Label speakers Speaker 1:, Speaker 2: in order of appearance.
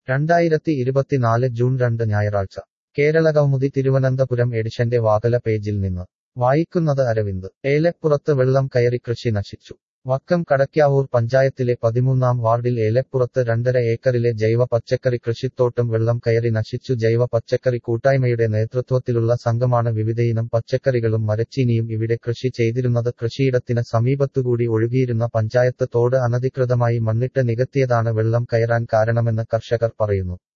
Speaker 1: രണ്ടായിരത്തി ഇരുപത്തിനാല് ജൂൺ രണ്ട് ഞായറാഴ്ച കേരളകൗമുദി തിരുവനന്തപുരം എഡിഷന്റെ വാകല പേജിൽ നിന്ന് വായിക്കുന്നത് അരവിന്ദ് ഏലപ്പുറത്ത് വെള്ളം കയറി കൃഷി നശിച്ചു വക്കം കടയ്ക്കാവൂർ പഞ്ചായത്തിലെ പതിമൂന്നാം വാർഡിൽ ഏലപ്പുറത്ത് രണ്ടര ഏക്കറിലെ ജൈവ പച്ചക്കറി കൃഷിത്തോട്ടം വെള്ളം കയറി നശിച്ചു ജൈവ പച്ചക്കറി കൂട്ടായ്മയുടെ നേതൃത്വത്തിലുള്ള സംഘമാണ് വിവിധയിനം പച്ചക്കറികളും മരച്ചീനിയും ഇവിടെ കൃഷി ചെയ്തിരുന്നത് കൃഷിയിടത്തിന് സമീപത്തുകൂടി ഒഴുകിയിരുന്ന പഞ്ചായത്ത് തോട് അനധികൃതമായി മണ്ണിട്ട് നികത്തിയതാണ് വെള്ളം കയറാൻ കാരണമെന്ന് കർഷകർ പറയുന്നു